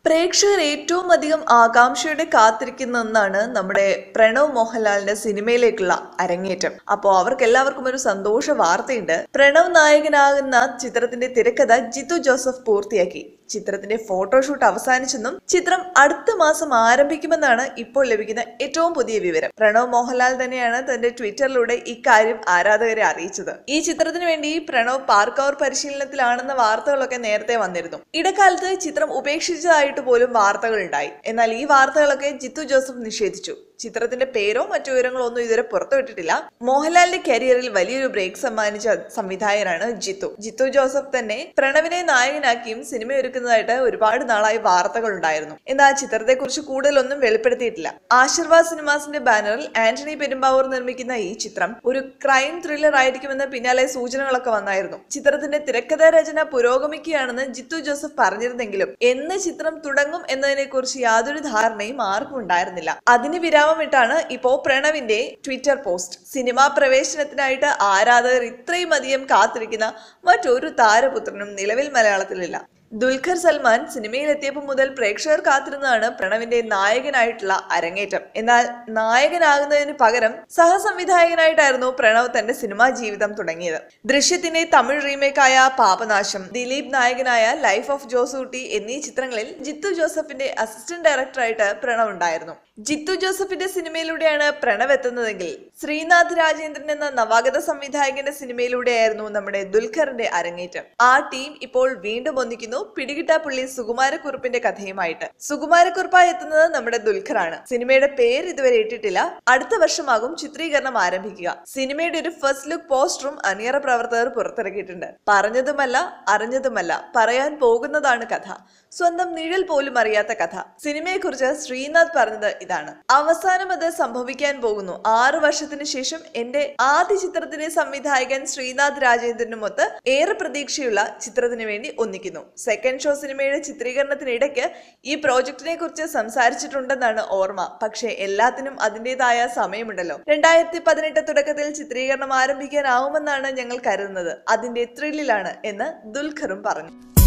പ്രേക്ഷകർ ഏറ്റവും അധികം ആകാംക്ഷയോടെ കാത്തിരിക്കുന്ന ഒന്നാണ് നമ്മുടെ പ്രണവ് മോഹൻലാലിന്റെ സിനിമയിലേക്കുള്ള അരങ്ങേറ്റം അപ്പോൾ അവർക്ക് എല്ലാവർക്കും ഒരു സന്തോഷ വാർത്തയുണ്ട് പ്രണവ് നായകനാകുന്ന ചിത്രത്തിന്റെ തിരക്കഥ ജിത്തു ജോസഫ് പൂർത്തിയാക്കി ചിത്രത്തിന്റെ ഫോട്ടോഷൂട്ട് അവസാനിച്ചെന്നും ചിത്രം അടുത്ത മാസം ആരംഭിക്കുമെന്നാണ് ഇപ്പോൾ ലഭിക്കുന്ന ഏറ്റവും പുതിയ വിവരം പ്രണവ് മോഹൻലാൽ തന്നെയാണ് തന്റെ ട്വിറ്ററിലൂടെ ഇക്കാര്യം ആരാധകരെ അറിയിച്ചത് ഈ ചിത്രത്തിന് വേണ്ടി പ്രണവ് പാർക്കൗർ പരിശീലനത്തിലാണെന്ന വാർത്തകളൊക്കെ നേരത്തെ വന്നിരുന്നു ഇടക്കാലത്ത് ചിത്രം ഉപേക്ഷിച്ചതായിട്ട് പോലും വാർത്തകൾ ഉണ്ടായി എന്നാൽ ഈ വാർത്തകളൊക്കെ ജിത്തു ജോസഫ് നിഷേധിച്ചു ചിത്രത്തിന്റെ പേരോ മറ്റു വിവരങ്ങളോ ഒന്നും ഇതുവരെ പുറത്തുവിട്ടിട്ടില്ല മോഹൻലാലിന്റെ കരിയറിൽ വലിയൊരു ബ്രേക്ക് സമ്മാനിച്ച സംവിധായകനാണ് ജിത്തു ജിത്തു ജോസഫ് തന്നെ പ്രണവിനെ നായകനാക്കിയും സിനിമ ഒരുക്കുന്നതായിട്ട് ഒരുപാട് നാളായി വാർത്തകൾ ഉണ്ടായിരുന്നു എന്നാൽ ചിത്രത്തെക്കുറിച്ച് കൂടുതലൊന്നും വെളിപ്പെടുത്തിയിട്ടില്ല ആശീർവാദ് സിനിമാസിന്റെ ബാനറിൽ ആന്റണി പെരുമ്പാവൂർ നിർമ്മിക്കുന്ന ഈ ചിത്രം ഒരു ക്രൈം ത്രില്ലർ ആയിരിക്കുമെന്ന് പിന്നാലെ സൂചനകളൊക്കെ വന്നായിരുന്നു ചിത്രത്തിന്റെ തിരക്കഥാ രചന പുരോഗമിക്കുകയാണെന്ന് ജിത്തു ജോസഫ് പറഞ്ഞിരുന്നെങ്കിലും എന്ന് ചിത്രം തുടങ്ങും എന്നതിനെ കുറിച്ച് യാതൊരു ധാരണയും ആർക്കും ഉണ്ടായിരുന്നില്ല അതിന് വിരാമമിട്ടാണ് ഇപ്പോ പ്രണവിന്റെ ട്വിറ്റർ പോസ്റ്റ് സിനിമാ പ്രവേശനത്തിനായിട്ട് ആരാധകർ ഇത്രയും അധികം കാത്തിരിക്കുന്ന മറ്റൊരു താരപുത്രനും നിലവിൽ മലയാളത്തിലില്ല ദുൽഖർ സൽമാൻ സിനിമയിലെത്തിയപ്പോൾ മുതൽ പ്രേക്ഷകർ കാത്തിരുന്നതാണ് പ്രണവിന്റെ നായകനായിട്ടുള്ള അരങ്ങേറ്റം എന്നാൽ നായകനാകുന്നതിന് പകരം സഹസംവിധായകനായിട്ടായിരുന്നു പ്രണവ് തന്റെ സിനിമാ ജീവിതം തുടങ്ങിയത് ദൃശ്യത്തിന്റെ തമിഴ് റീമേക്കായ പാപനാശം ദിലീപ് നായകനായ ലൈഫ് ഓഫ് ജോസൂട്ടി എന്നീ ചിത്രങ്ങളിൽ ജിത്തു ജോസഫിന്റെ അസിസ്റ്റന്റ് ഡയറക്ടറായിട്ട് പ്രണവ് ഉണ്ടായിരുന്നു ജിത്തു ജോസഫിന്റെ സിനിമയിലൂടെയാണ് പ്രണവ് എത്തുന്നതെങ്കിൽ ശ്രീനാഥ് രാജേന്ദ്രൻ എന്ന നവാഗത സംവിധായകന്റെ സിനിമയിലൂടെയായിരുന്നു നമ്മുടെ ദുൽഖറിന്റെ അരങ്ങേറ്റം ആ ടീം ഇപ്പോൾ വീണ്ടും ഒന്നിക്കുന്നു പിടികിട്ടാപ്പുള്ളി സുകുമാരക്കുറുപ്പിന്റെ കഥയുമായിട്ട് സുകുമാരക്കുറുപ്പായി എത്തുന്നത് നമ്മുടെ ദുൽഖറാണ് സിനിമയുടെ പേര് ഇതുവരെ ഇട്ടിട്ടില്ല അടുത്ത വർഷമാകും ചിത്രീകരണം ആരംഭിക്കുക സിനിമയുടെ ഒരു ഫസ്റ്റ് ലുക്ക് പോസ്റ്ററും അണിയറ പ്രവർത്തകർ പുറത്തിറക്കിയിട്ടുണ്ട് പറഞ്ഞതുമല്ല അറിഞ്ഞതുമല്ല പറയാൻ പോകുന്നതാണ് കഥ സ്വന്തം നിഴൽ പോലും അറിയാത്ത കഥ സിനിമയെക്കുറിച്ച് ശ്രീനാഥ് പറഞ്ഞത് ഇതാണ് അവസാനം അത് സംഭവിക്കാൻ പോകുന്നു ആറു വർഷത്തിന് ശേഷം എന്റെ ആദ്യ ചിത്രത്തിന്റെ സംവിധായകൻ ശ്രീനാഥ് രാജേന്ദ്രനുമൊത്ത് ഏറെ പ്രതീക്ഷയുള്ള ചിത്രത്തിന് വേണ്ടി ഒന്നിക്കുന്നു സെക്കൻഡ് ഷോ സിനിമയുടെ ചിത്രീകരണത്തിനിടയ്ക്ക് ഈ പ്രോജക്റ്റിനെ കുറിച്ച് സംസാരിച്ചിട്ടുണ്ടെന്നാണ് ഓർമ്മ പക്ഷേ എല്ലാത്തിനും അതിൻ്റെതായ സമയമുണ്ടല്ലോ രണ്ടായിരത്തി പതിനെട്ട് തുടക്കത്തിൽ ചിത്രീകരണം ആരംഭിക്കാനാവുമെന്നാണ് ഞങ്ങൾ കരുതുന്നത് അതിന്റെ ത്രില്ലിലാണ് എന്ന് ദുൽഖറും പറഞ്ഞു